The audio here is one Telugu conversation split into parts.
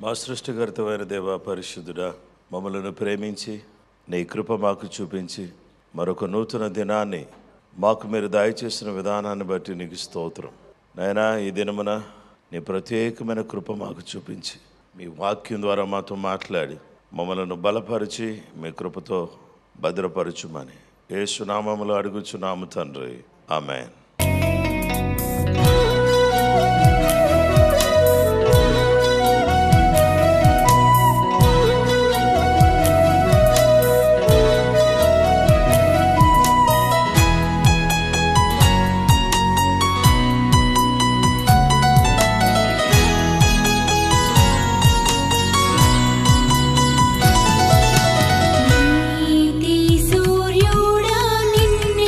మా సృష్టికర్తమైన దేవ పరిశుద్ధుడా మమ్మలను ప్రేమించి నీ కృప మాకు చూపించి మరొక నూతన దినాన్ని మాకు మీరు దయచేసిన విధానాన్ని బట్టి నీకు స్తోత్రం నాయనా ఈ దినమున నీ ప్రత్యేకమైన కృప మాకు చూపించి మీ వాక్యం ద్వారా మాతో మాట్లాడి మమ్మలను బలపరిచి మీ కృపతో భద్రపరచుమని ఏసునామములు అడుగుచున్నాము తండ్రి ఆమెన్ నీతి సూర్యుడా నిన్నే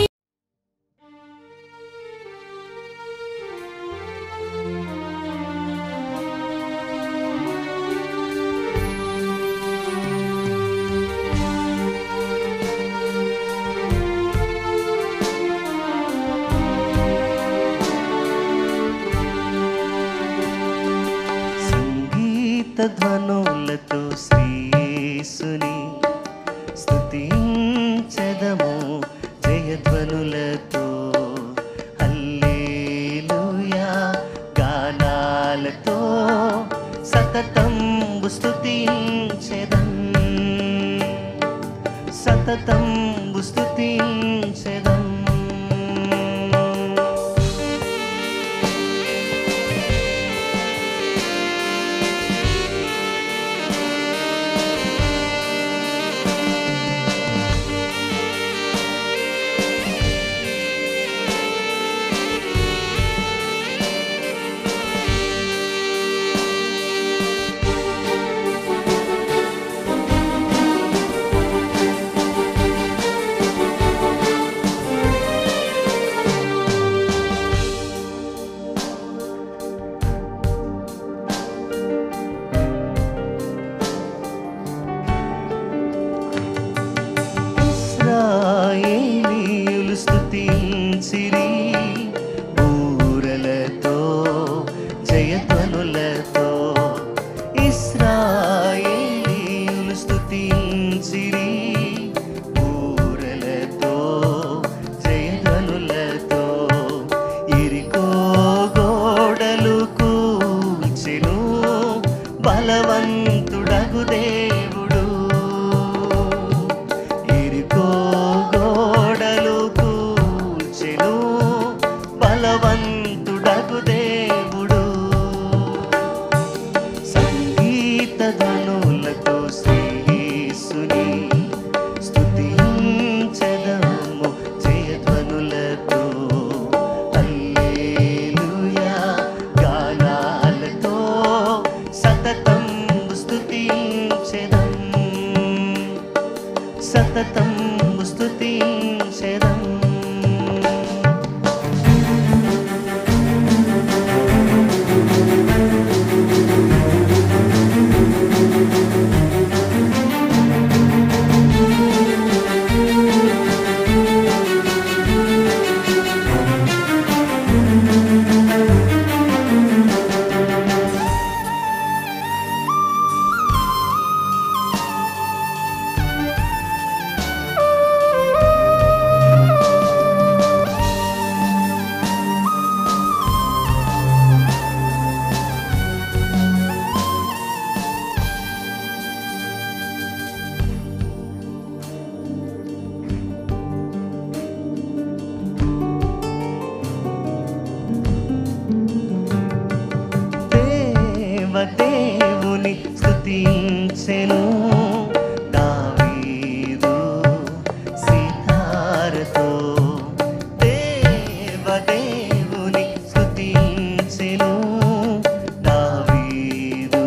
సంగీత ధ్వనులతో శ్రీయేసుని స్తుతించెదము జయధ్వనులతో హల్లెలూయా గానాలతో సతతం స్తుతించెదం సతతం స్తుతించెదం ఇశ్రాయేలీయులు స్తుతించిరి బూరలతో జయధ్వనులతో ఇశ్రాయేలీయులు స్తుతించిరి బూరలతో జయధ్వనులతో ఇరికో గోడలు కూల్చెను బలవంతుడగు దేవుడు ఇరుకో గోడలు కూల్చెను బలవంతుడగు దేవుడు సంగీత ధనులతో శ్రీయేసుని స్తుతించెదము జయధ్వనులతో హల్లెలూయా గానాలతో సతతం స్తుతించెదం సతతం స్తుతించెదం దేవదేవుని స్తుతించెను దావీదు సీతారతో దేవదేవుని స్తుతించెను దావీదు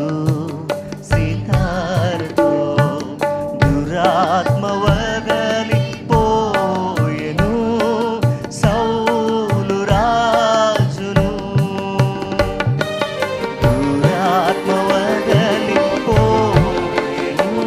సీతారతో దురాత్మ వగలి పోయెను సౌలు రాజును దురాత్మ వగలి పోయెను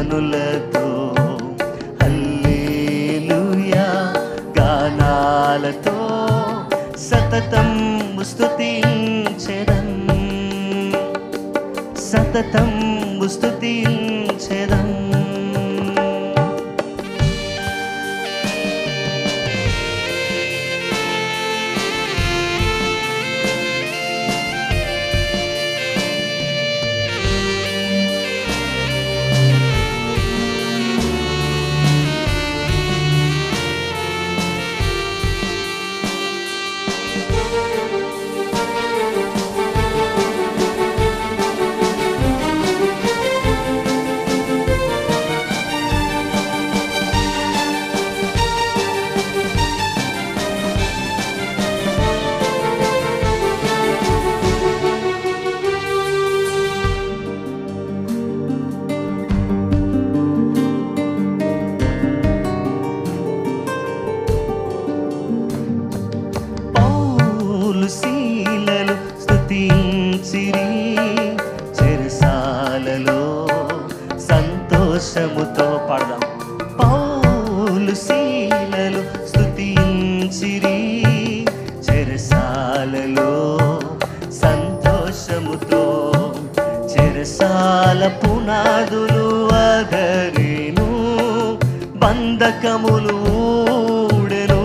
జయధ్వనులతో హల్లెలూయా గానాలతో సతతం స్తుతించెదం సతతం స్తుతించెదం పౌలు శీలలు స్తుతించిరి చెరసాలలో సంతోషముతో పాడదాం పౌలు శీలలు స్తుతించిరి చెరసాలలో సంతోషముతో చెరసాల పునాదులు అదరేను బంధకములు ఊడెను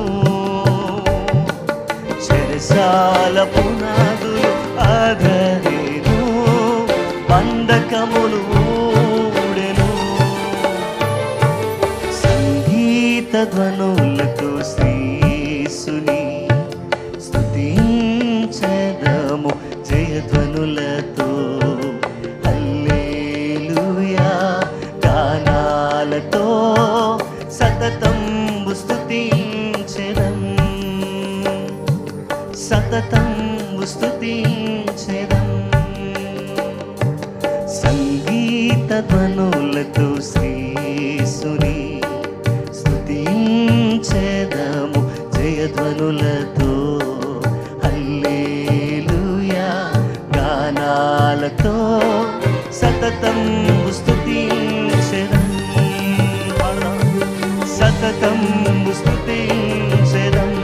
చెరసాల పునాదులు ఆదరేను బంధకములు ఊడెను సంగీత ధ్వనులతో శ్రీసుని స్తుతించదము జయధ్వనులతో హల్లెలూయా గానాలతో సతతం స్తుతించెదం సతతం స్తుతించెదం సంగీత ధ్వనులతో శ్రీసుని స్తుతించెదము జయధ్వనులతో హల్లెలూయా గానాలతో సతతం స్తుతించెదం సతతం స్తుతించెదం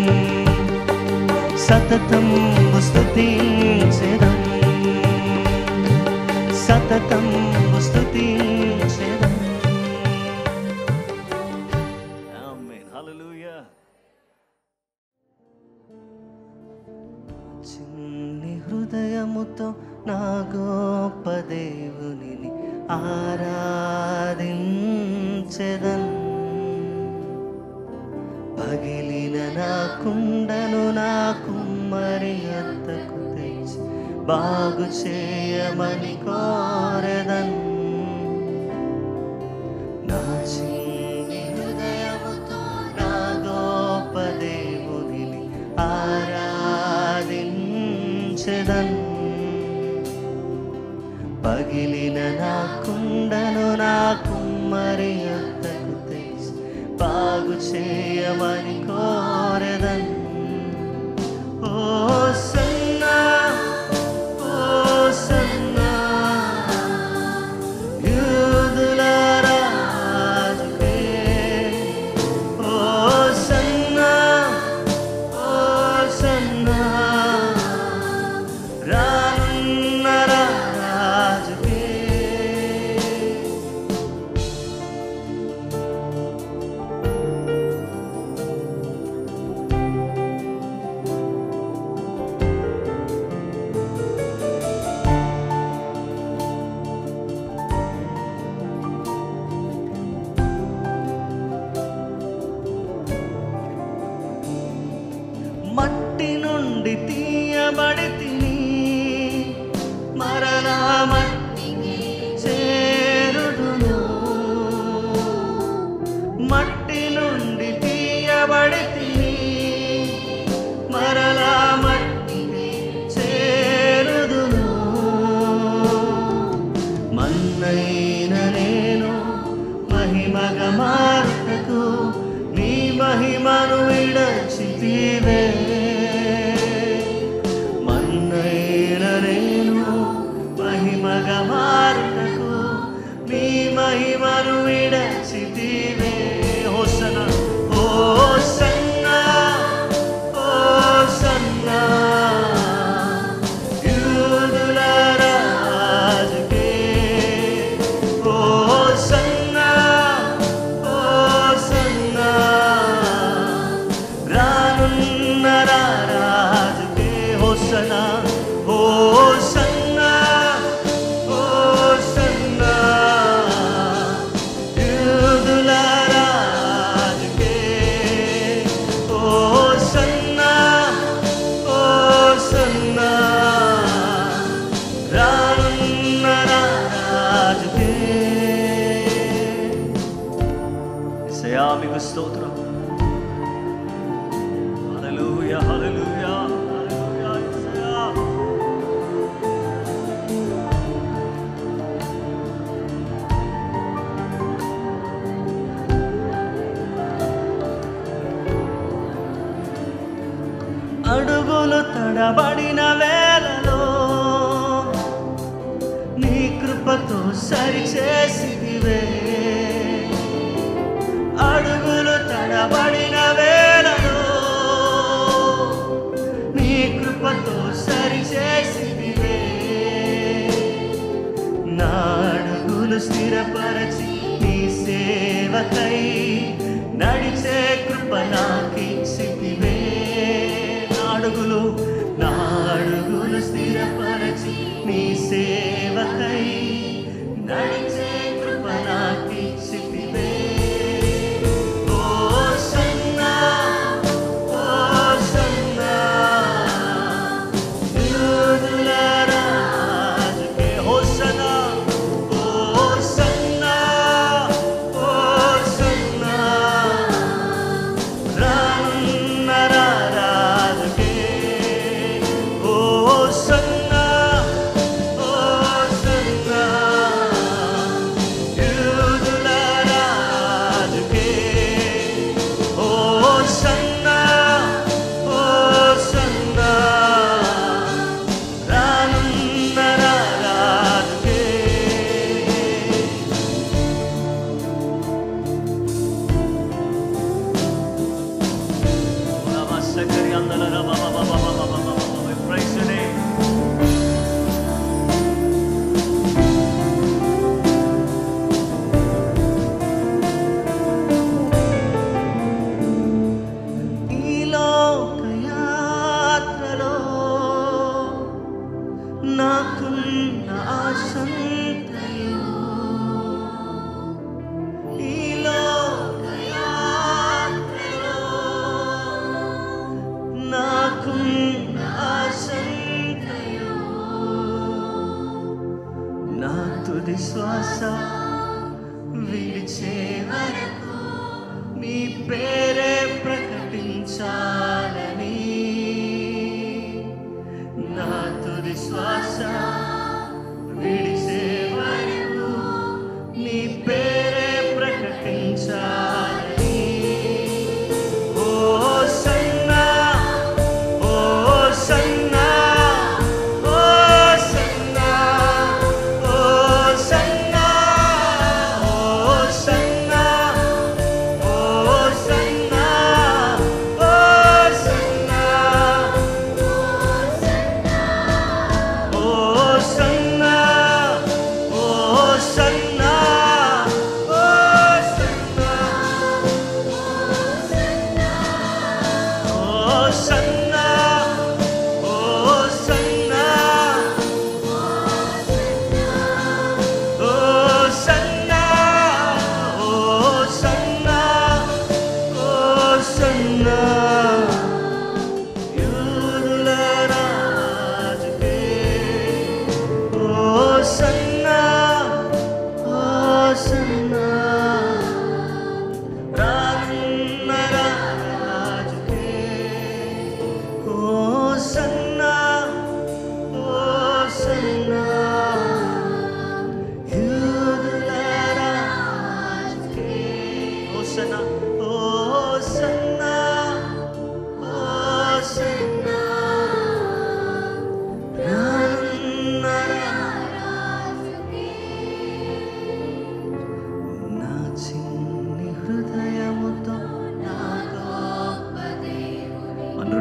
సతతం స్తుతించెదం సతతం స్తుతించెదం ఆమేన్ హల్లెలూయా చిన్ని హృదయముతో నా గొప్ప దేవుని ఆరాధించెదన్ పగిలిన నా కుండను నా కుమ్మరి అద్దకు తెచ్చి బాగు చేయమని కోరెదన్ నా చిన్ని హృదయముతో నా గొప్ప దేవుని ఆరాధించెదన్ పగిలిన నా కుండను నా కుమ్మరి అద్దకు తెచ్చి బాగు చేయమని కోరెదన్ ఓ సన్నా ఓ సన్నా యూదుల రాజుకే ఓ సన్నా ఓ సన్నా రానున్న రాజుకే మహిమను విడచితివే హోసన హోసన్న హోసన్న యూదుల రాజుకే హోసన్న హోసన్న రానున్న రాజుకే హోసన హోసన్న హోసన్న యూదుల రాజుకే హోసన్న హోసన్న రానున్న రాజుకే ఇసయా మీకు స్తోత్రం హల్లెలూయా హల్లెలూయా హల్లెలూయా యేసయ్యా అడుగులు తడబడిన వేళలో నీ కృపతో సరిచేసిదివే అడుగులు తడబడిన వేళలో నీ కృపతో సరిచేసిదివే నా అడుగులు స్థిరపరచి నీ సేవకై నడిచే కృప నాకిచ్చితివే నా అడుగులు నా అడుగులు స్థిరపరచి నీ సేవకై నడిచే కృప నాకిచ్చితివే హోసన్నా హోసన్నా యూదుల రాజుకే హోసన్నా హోసన్నా హోసన్నా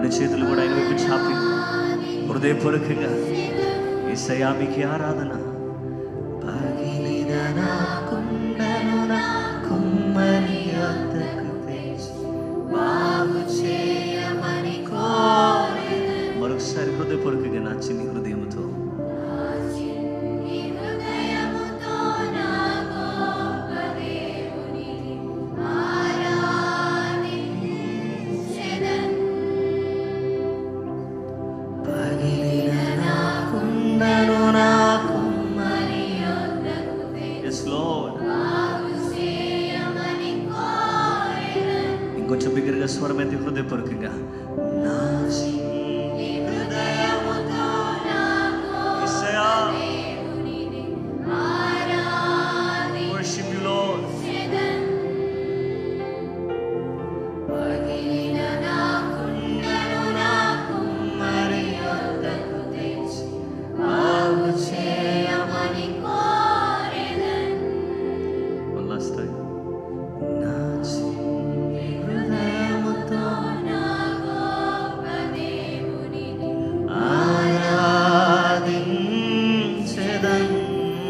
రెండు చేతులు కూడా ఆయన వైపు చాపి హృదయపూర్వకంగా ఈసయా మీకు ఆరాధన పగిలిన నా కుండను నా కుమ్మరి వద్దకు తెచ్చి బాగు చేయమని కోరెదను. మరొకసారి హృదయపూర్వకంగా నా చిన్ని హృదయముతో పగిలిన నా కుండను నా కుమ్మరి Yes, Lord. ఇంకొంచెం బిగ్గరగా స్వరం అయితే హృదయపూర్వకంగా నా చిన్ని హృదయముతో యేసయ్యా. Worship you, Lord. కుమ్మరి వద్దకు తెచ్చి బాగు చేయమని One last time. నా చిన్ని హృదయముతో ఆరాధించెదన్.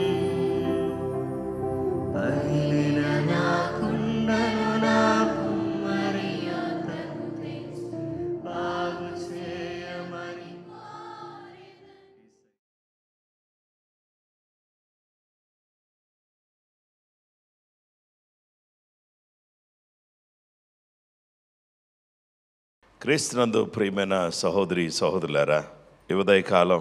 పగిలిన నా కుండను నా కుమ్మరి వద్దకు తెచ్చి బాగు చేయమని క్రీస్తునందు ప్రియమైన సహోదరి సహోదరులారా ఈ ఉదయకాలం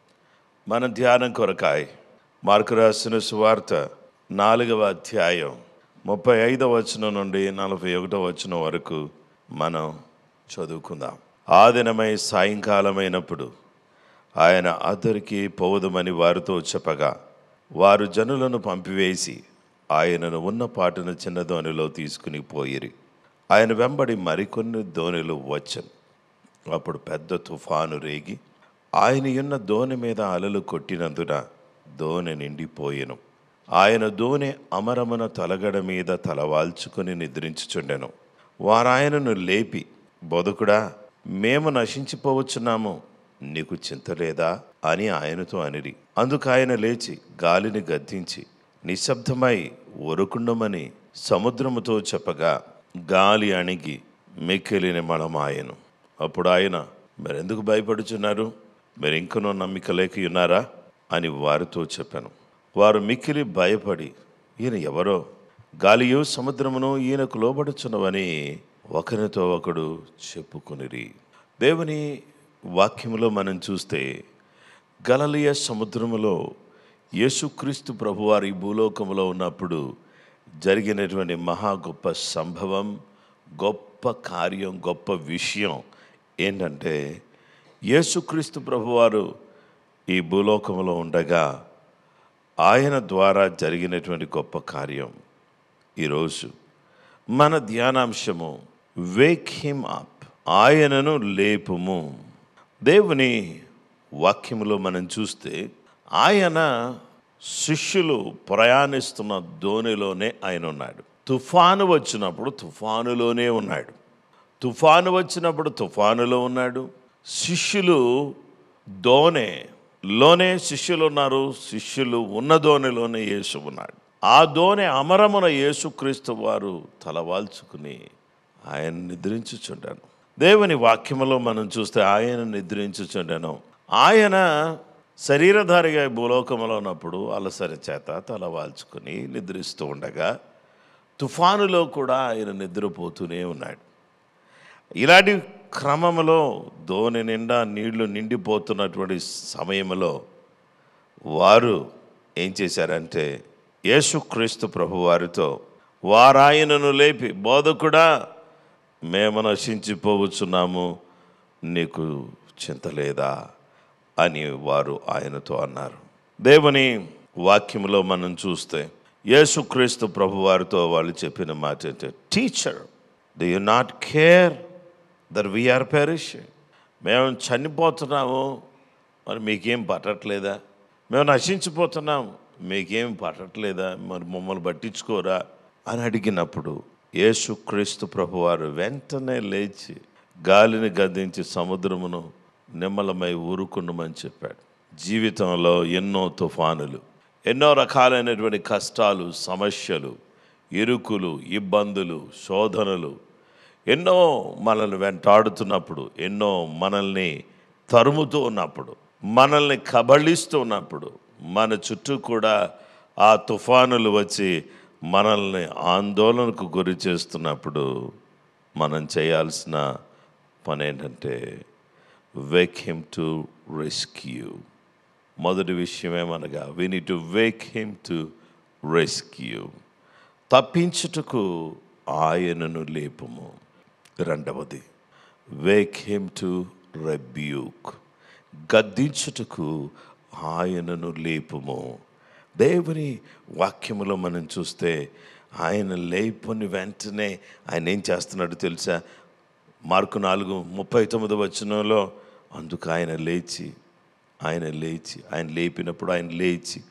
మన ధ్యానం కొరకాయ మార్కు రాసిన సువార్త నాలుగవ అధ్యాయం ముప్పై ఐదవ వచనం నుండి నలభై ఒకటవ వచనం వరకు మనం చదువుకుందాం ఆ దినమై సాయంకాలమైనప్పుడు ఆయన అద్దరికి పోవదమని వారితో చెప్పగా వారు జనులను పంపివేసి ఆయనను ఉన్న పాటును చిన్న దోణిలో తీసుకుని పోయిరి ఆయన వెంబడి మరికొన్ని దోణిలు వచ్చను అప్పుడు పెద్ద తుఫాను రేగి ఆయన ఉన్న దోణి మీద అలలు కొట్టినందున దోణి నిండిపోయెను ఆయన దోణి అమరమున తలగడ మీద తలవాల్చుకొని నిద్రించుచుండెను వారాయనను లేపి బొదకుడా మేము నశించిపోవచ్చున్నాము నీకు చింత లేదా అని ఆయనతో అనిరి అందుకు ఆయన లేచి గాలిని గద్దించి నిశ్శబ్దమై ఒరుకుండమని సముద్రముతో చెప్పగా గాలి అణిగి మెక్కెలిని మళమాయను అప్పుడు ఆయన మరెందుకు భయపడుచున్నారు మీరు ఇంకనూ నమ్మిక లేక ఉన్నారా అని వారితో చెప్పాను వారు మిక్కిలి భయపడి ఈయన ఎవరో గాలియు సముద్రమును ఈయనకు లోబడుచున్నవని ఒకరితో ఒకడు చెప్పుకొనిరి దేవుని వాక్యములో మనం చూస్తే గలలియ సముద్రములో యేసుక్రీస్తు ప్రభువారు ఈ భూలోకములో ఉన్నప్పుడు జరిగినటువంటి మహా గొప్ప సంభవం గొప్ప కార్యం గొప్ప విషయం ఏంటంటే యేసుక్రీస్తు ప్రభువారు ఈ భూలోకములో ఉండగా ఆయన ద్వారా జరిగినటువంటి గొప్ప కార్యం ఈరోజు మన ధ్యానాంశము వేక్ హిమ్ అప్ ఆయనను లేపుము దేవుని వాక్యములో మనం చూస్తే ఆయన శిష్యులు ప్రయాణిస్తున్న దోణిలోనే ఆయన ఉన్నాడు తుఫాను వచ్చినప్పుడు తుఫానులోనే ఉన్నాడు తుఫాను వచ్చినప్పుడు తుఫానులో ఉన్నాడు శిష్యులు దోణె లోనే శిష్యులు ఉన్నారు శిష్యులు ఉన్న దోణిలోనే యేసు ఉన్నాడు ఆ దోణె అమరమున యేసుక్రీస్తు వారు తలవాల్చుకుని ఆయన నిద్రించుచుండాను దేవుని వాక్యములో మనం చూస్తే ఆయన నిద్రించుచుండాను ఆయన శరీరధారిగా ఈ భూలోకములో ఉన్నప్పుడు అలసరి చేత తలవాల్చుకుని నిద్రిస్తూ ఉండగా తుఫానులో కూడా ఆయన నిద్రపోతూనే ఉన్నాడు ఇలాంటి క్రమంలో దోణి నిండా నీళ్లు నిండిపోతున్నటువంటి సమయంలో వారు ఏం చేశారంటే యేసుక్రీస్తు ప్రభు వారితో వారాయనను లేపి బోధకుడా మేము నశించిపోవచ్చున్నాము నీకు చింత లేదా అని వారు ఆయనతో అన్నారు దేవుని వాక్యంలో మనం చూస్తే యేసుక్రీస్తు ప్రభు వారితో వాళ్ళు చెప్పిన మాట ఏంటంటే teacher do you not care that we are perish మేము చనిపోతున్నాము మరి మీకేం పట్టట్లేదా మేము నశించిపోతున్నాం మీకేం పట్టట్లేదా మరి మమ్మల్ని పట్టించుకోరా అని అడిగినప్పుడు యేసుక్రీస్తు ప్రభువారు వెంటనే లేచి గాలిని గద్దించి సముద్రమును నిమ్మలమై ఊరుకుండమని చెప్పాడు జీవితంలో ఎన్నో తుఫానులు ఎన్నో రకాలైనటువంటి కష్టాలు సమస్యలు ఇరుకులు ఇబ్బందులు శోధనలు ఎన్నో మనల్ని వెంటాడుతున్నప్పుడు ఎన్నో మనల్ని తరుముతూ ఉన్నప్పుడు మనల్ని కబళిస్తూ ఉన్నప్పుడు మన చుట్టూ కూడా ఆ తుఫానులు వచ్చి మనల్ని ఆందోళనకు గురి చేస్తున్నప్పుడు మనం చేయాల్సిన పని ఏంటంటే వేక్ హిమ్ టు రెస్క్యూ మొదటి విషయం ఏమనగా we need to wake him to rescue తప్పించుటకు ఆయనను లేపము రెండవది వేక్ హిమ్ టు రెబ్యూక్ గద్దించుటకు ఆయనను లేపము దేవుని వాక్యములో మనం చూస్తే ఆయన లేపుని వెంటనే ఆయన ఏం చేస్తున్నాడు తెలుసా మార్కు నాలుగు ముప్పై తొమ్మిది వచనంలో అందుకు ఆయన లేచి ఆయన లేచి ఆయన లేపినప్పుడు ఆయన లేచి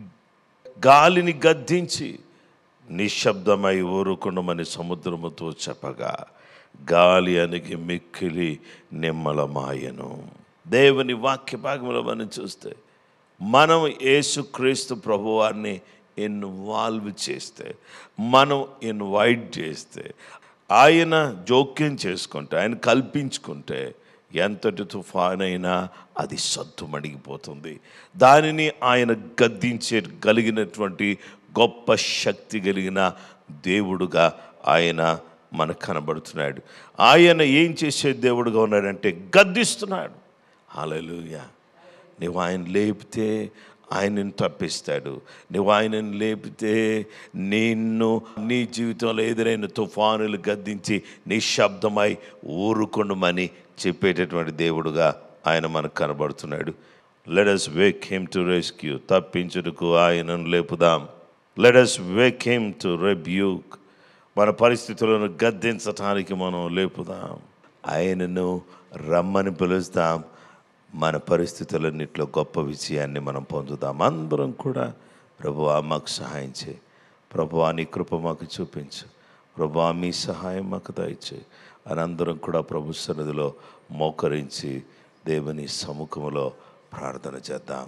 గాలిని గద్దించి నిశ్శబ్దమై ఊరుకుండమని సముద్రముతో చెప్పగా గాలి అణిగి మిక్కిలి నిమ్మలమాయను దేవుని వాక్య భాగంలో మనం చూస్తే మనం యేసుక్రీస్తు ప్రభువారిని ఇన్వాల్వ్ చేస్తే మనం ఇన్వైట్ చేస్తే ఆయన జోక్యం చేసుకుంటే ఆయన కల్పించుకుంటే ఎంతటి తుఫాన్ అయినా అది సద్దుమణిగిపోతుంది దానిని ఆయన గద్దించే కలిగినటువంటి గొప్ప శక్తి కలిగిన దేవుడుగా ఆయన మనకు కనబడుతున్నాడు ఆయన ఏం చేసే దేవుడుగా ఉన్నాడంటే గద్దిస్తున్నాడు హల్లెలూయా నువ్వు ఆయన లేపితే ఆయనను తప్పిస్తాడు నువ్వు ఆయనను లేపితే నిన్ను నీ జీవితంలో ఎదురైన తుఫానులు గద్దించి నిశ్శబ్దమై ఊరుకుండమని చెప్పేటటువంటి దేవుడుగా ఆయన మనకు కనబడుతున్నాడు let us wake him to rescue తప్పించుటకు ఆయనను లేపుదాం let us wake him to rebuke మన పరిస్థితులను గద్దించటానికి మనం లేపుదాం ఆయనను రమ్మని పిలుస్తాం మన పరిస్థితులన్నింటిలో గొప్ప విజయాన్ని మనం పొందుదాం అందరం కూడా ప్రభువా మాకు సహాయం చేయి ప్రభువా నీ కృప మాకు చూపించు ప్రభువా మీ సహాయం మాకు దయచేయి అని అందరం కూడా ప్రభు సన్నిధిలో మోకరించి దేవుని సముఖంలో ప్రార్థన చేద్దాం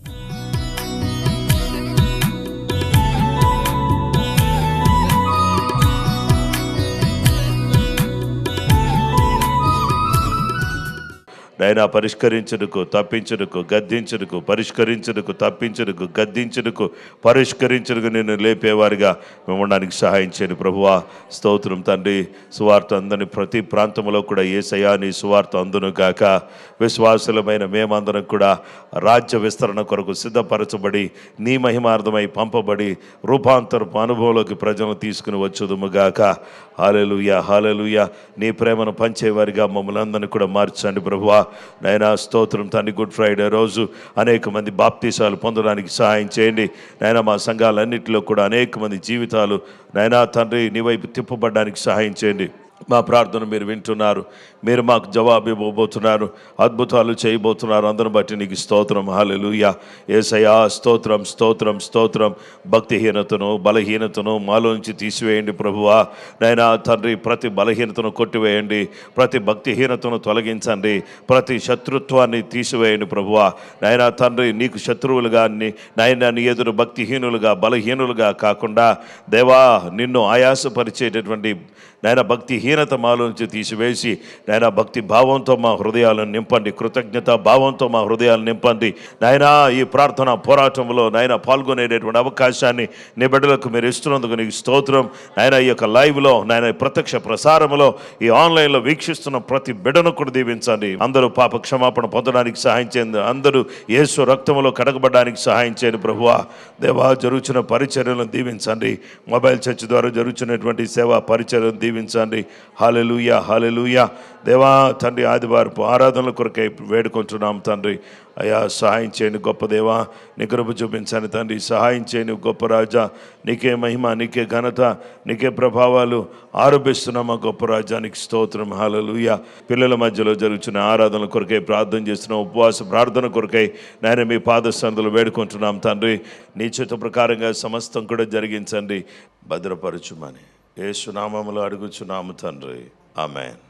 నైనా పరిష్కరించుటకు తప్పించుటకు గద్దించుటకు పరిష్కరించుటకు తప్పించుటకు గద్దించుటకు పరిష్కరించుటకు నేను లేపేవారిగా మేము ఉండడానికి సహాయం చేయను ప్రభువా స్తోత్రం తండ్రి సువార్త అందని ప్రతి ప్రాంతంలో కూడా ఏ నీ సువార్త అందును కాక విశ్వాసులమైన మేమందరం కూడా రాజ్య విస్తరణ కొరకు సిద్ధపరచబడి నీ మహిమార్థమై పంపబడి రూపాంతరపు అనుభవంలోకి ప్రజలను తీసుకుని వచ్చుదుముగాక హాలెలుయ హాలెలుయ నీ ప్రేమను పంచేవారిగా మమ్మల్ని అందరినీ కూడా మార్చండి ప్రభువా నైనా స్తోత్రం తండ్రి గుడ్ ఫ్రైడే రోజు అనేక మంది బాప్తీసాలు పొందడానికి సహాయం చేయండి నైనా మా సంఘాలన్నింటిలో కూడా అనేక మంది జీవితాలు నైనా తండ్రి నీ వైపు తిప్పబడడానికి సహాయం చేయండి మా ప్రార్థన మీరు వింటున్నారు మీరు మాకు జవాబు ఇవ్వబోతున్నారు అద్భుతాలు చేయబోతున్నారు అందరం బట్టి నీకు స్తోత్రం హాలెలుయా ఏసయా స్తోత్రం స్తోత్రం స్తోత్రం భక్తిహీనతను బలహీనతను మాలోంచి తీసివేయండి ప్రభువా నైనా తండ్రి ప్రతి బలహీనతను కొట్టివేయండి ప్రతి భక్తిహీనతను తొలగించండి ప్రతి శత్రుత్వాన్ని తీసివేయండి ప్రభువా నైనా తండ్రి నీకు శత్రువులుగా ని- నాయనా నీ ఎదురు భక్తిహీనులుగా బలహీనులుగా కాకుండా దేవా నిన్ను ఆయాసపరిచేటటువంటి నాయన భక్తిహీనత మాలోంచి తీసివేసి నాయన భక్తి భావంతో మా హృదయాలను నింపండి కృతజ్ఞత భావంతో మా హృదయాలను నింపండి నాయన ఈ ప్రార్థన పోరాటంలో నాయన పాల్గొనేటటువంటి అవకాశాన్ని నీ బిడ్డలకు మీరు ఇస్తున్నందుకు నీకు స్తోత్రం నాయన ఈ యొక్క లైవ్లో నాయన ప్రత్యక్ష ప్రసారంలో ఈ ఆన్లైన్లో వీక్షిస్తున్న ప్రతి బిడ్డను కూడా దీవించండి అందరూ పాప క్షమాపణ పొందడానికి సహాయం చేయండి అందరూ యేసు రక్తంలో కడగబడడానికి సహాయం చేయండి ప్రభువా దేవా జరుగుతున్న పరిచర్యలను దీవించండి మొబైల్ చర్చ్ ద్వారా జరుగుతున్నటువంటి సేవా పరిచర్యలను దీవించండి హాలెలుయా హాలెలుయా దేవా తండ్రి ఆదివారపు ఆరాధనల కొరకై వేడుకుంటున్నాం తండ్రి అయ్యా సహాయం చేయండి గొప్ప దేవా నీ కృప చూపించండి తండ్రి సహాయం చేయని గొప్ప రాజా నీకే మహిమ నీకే ఘనత నీకే ప్రభావాలు ఆరోపిస్తున్నాం మా గొప్ప రాజానికి స్తోత్రం హాలలుయ పిల్లల మధ్యలో జరుగుతున్న ఆరాధనల కొరకై ప్రార్థన చేస్తున్నాం ఉపవాస ప్రార్థన కొరకై నాయన మీ పాదస్థానంలో వేడుకుంటున్నాం తండ్రి నీ చిత్త ప్రకారంగా సమస్తం కూడా జరిగించండి భద్రపరచుమని ఏసునామములో అడుగుచున్నాము తండ్రి ఆమెన్